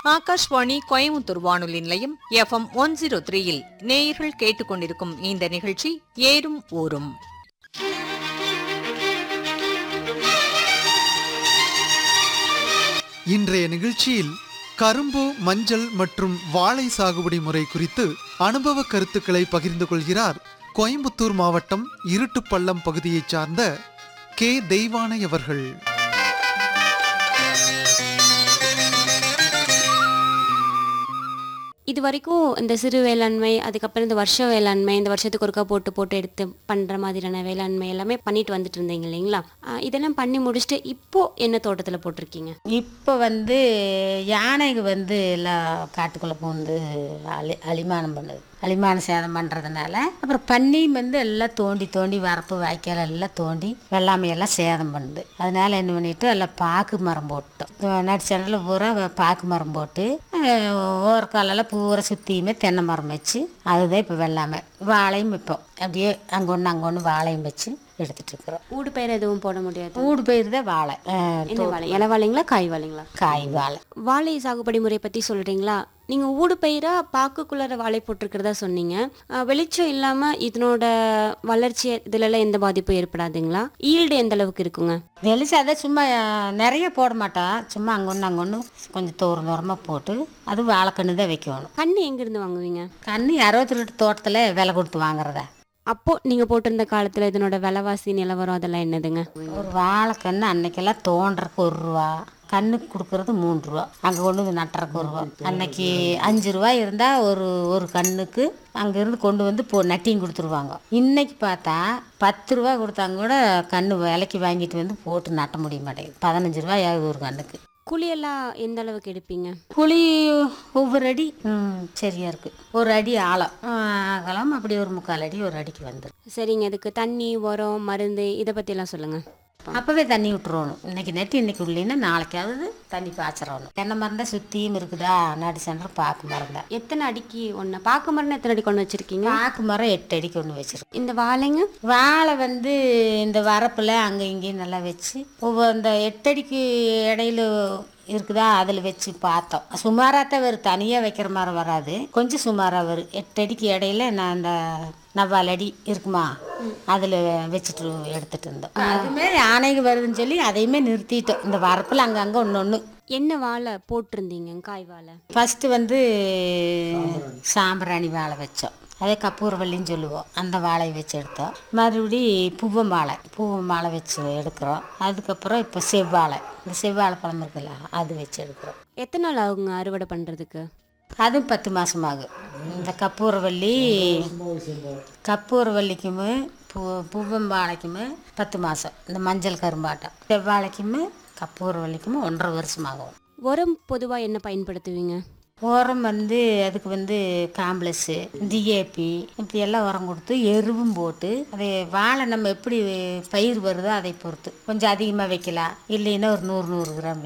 ஆகாஷ்வாணி கோயமுத்தூர் வானொலி நிலையம் FM one zero த்ரீயில் நேயர்கள் கேட்டுக்கொண்டிருக்கும் இந்த நிகழ்ச்சி ஏறும் ஊரும் இன்றைய நிகழ்ச்சியில் கரும்பு மஞ்சள் மற்றும் வாழை சாகுபடி முறை குறித்து அனுபவ கருத்துக்களை பகிர்ந்து கொள்கிறார் கோயம்புத்தூர் மாவட்டம் இருட்டுப்பள்ளம் பகுதியைச் சார்ந்த கே தெய்வானை அவர்கள் இது வரைக்கும் இந்த சிறு வேளாண்மை அதுக்கப்புறம் இந்த வருஷ வேளாண்மை இந்த வருஷத்துக்கு ஒருக்கா போட்டு போட்டு எடுத்து பண்ணுற மாதிரியான வேளாண்மை எல்லாமே பண்ணிட்டு வந்துட்டு இருந்தீங்க இல்லைங்களா ஆஹ் இதெல்லாம் பண்ணி முடிச்சுட்டு இப்போ என்ன தோட்டத்தில் போட்டிருக்கீங்க இப்போ வந்து யானைக்கு வந்து எல்லாம் காட்டுக்குள்ளே பூந்து அலி அலிமானம் பண்ணுது அலிமானம் சேதம் பண்ணுறதுனால அப்புறம் பன்னியும் வந்து எல்லாம் தோண்டி தோண்டி வரப்பு வாய்க்கால் எல்லாம் தோண்டி வெள்ளாமையெல்லாம் சேதம் பண்ணுது அதனால என்ன பண்ணிட்டு எல்லாம் பாக்கு மரம் போட்டோம் நடுச்சனில் பூரா பாக்கு மரம் போட்டு அஹ், ஓரக்காலெல்லாம் பூரா சுற்றியுமே தென்னை மரம் வச்சு அதுதான் இப்போ வெள்ளாமை வாழையும் வைப்போம் அப்படியே அங்கே ஒன்று அங்கே ஒன்று வாழையும் வச்சு எடுத்துட்டு இருக்கிறோம் ஊடு பயிர் எதுவும் போட முடியாது ஊடு பயிர் தான் வாழை அஹ், என்ன வாழை இலை வாழைங்களா காய் வாழைங்களா காய் வாழை வாழை சாகுபடி முறை பற்றி சொல்கிறீங்களா நீங்கள் ஊடு பயிராக பாக்குக்குள்ளார வாழை போட்டிருக்கிறதா சொன்னீங்க ஆஹ் வெளிச்சம் இல்லாமல் இதனோட வளர்ச்சி இதுலலாம் எந்த பாதிப்பும் ஏற்படாதுங்களா ஈல்டு எந்த அளவுக்கு இருக்குங்க வெளிச்சம் அதை சும்மா அஹ், நிறைய போட மாட்டோம் சும்மா அங்கே ஒன்று அங்கே ஒன்று கொஞ்சம் தூரம் தூரமாக போட்டு அது வாழைக்கன்று தான் வைக்கணும் கண்ணு எங்கேருந்து வாங்குவீங்க கன்று அறுபத்தி ரெண்டு தோட்டத்தில் விலை கொடுத்து வாங்குறதா அப்போ நீங்கள் போட்டிருந்த காலத்தில் இதனோட விலைவாசி நிலவரம் அதெல்லாம் என்னதுங்க ஒரு வாழைக்கன்று அன்னைக்கெல்லாம் தோன்றக்கு ஒரு ரூபா கண்ணுக்கு கொடுக்கறது மூணு ரூபா அங்கே கொண்டு வந்து நட்டுறக்கு ஒரு ரூபா அன்னைக்கு அஞ்சு ரூபா இருந்தால் ஒரு ஒரு கண்ணுக்கு அங்கேருந்து கொண்டு வந்து போ நட்டியும் கொடுத்துருவாங்க இன்னைக்கு பார்த்தா பத்து ரூபா கொடுத்தாங்க கூட கன்று விலைக்கு வாங்கிட்டு வந்து போட்டு நட்ட முடிய மாட்டேங்குது பதினஞ்சு ரூபாய் ஆகுது ஒரு கண்ணுக்கு குழியெல்லாம் எந்த அளவுக்கு எடுப்பீங்க குழி ஒவ்வொரு அடி ம், சரியா இருக்கு ஒரு அடி ஆழம் ஆ, அகலம் அப்படி ஒரு முக்கால் அடி ஒரு அடிக்கு வந்துடும் சரிங்க இதுக்கு தண்ணி உரம் மருந்து இதை பற்றிலாம் சொல்லுங்கள் அப்பவே தண்ணி விட்டுறணும் இன்னைக்கு நெட்டி இன்னைக்கு உள்ளின்னா நாளைக்காவது தண்ணி பாய்ச்சிடணும் தென்னை மரம் தான் சுற்றியும் இருக்குதா நடு சென்டர் பாக்கு மரம் தான் எத்தனை அடிக்கு ஒன்று பாக்கு மரம் எத்தனை அடி கொண்டு வச்சுருக்கீங்க பாக்கு மரம் எட்டு அடிக்கு ஒன்று வச்சிருக்கோம் இந்த வாழைங்க வாழை வந்து இந்த வரப்பில் அங்கே இங்கேயும் நல்லா வச்சு ஒவ்வொரு இந்த எட்டடிக்கு இடையில இருக்குதா அதில் வச்சு பார்த்தோம் சுமாராக தான் வரும் தனியாக வைக்கிற மாதிரி வராது கொஞ்சம் சுமாராக வரும் எட்டு அடிக்கு இடையில நான் அந்த நவ்வால் அடி இருக்குமா அதில் வச்சுட்டு எடுத்துட்டு இருந்தோம் அதுமாரி ஆணைக்கு வருதுன்னு சொல்லி அதையுமே நிறுத்திட்டோம் இந்த வரப்பில் அங்கங்கே ஒன்று ஒன்று என்ன வாழை போட்டிருந்தீங்க காய் வாழை ஃபஸ்ட்டு வந்து சாம்பிராணி வாழை வச்சோம் அதே கப்பூரவல்லின்னு சொல்லுவோம் அந்த வாழையை வச்சு எடுத்தோம் மறுபடி பூவம் வாழை பூவம் வாழை வச்சு எடுக்கிறோம் அதுக்கப்புறம் இப்போ செவ்வாழை இந்த செவ்வாழை பழம் இருக்குல்ல அது வச்சு எடுக்கிறோம் எத்தனை நாள் ஆகுங்க அறுவடை பண்ணுறதுக்கு அதுவும் பத்து மாதம் ஆகும் இந்த கப்பூரவல்லி கப்பூரவல்லிக்குமே பூ பூவம் வாழைக்குமே பத்து மாதம் இந்த மஞ்சள் கரும்பாட்டம் செவ்வாழைக்குமே கப்பூரவல்லிக்குமே ஒன்றரை வருஷம் ஆகும் உரம் பொதுவாக என்ன பயன்படுத்துவீங்க உரம் வந்து அதுக்கு வந்து காம்ப்ளெக்ஸு டிஏபி இப்படி எல்லாம் உரம் கொடுத்து எருவும் போட்டு அதை வாழை நம்ம எப்படி பயிர் வருதோ அதை பொறுத்து கொஞ்சம் அதிகமாக வைக்கலாம் இல்லைன்னா ஒரு நூறு நூறு கிராம்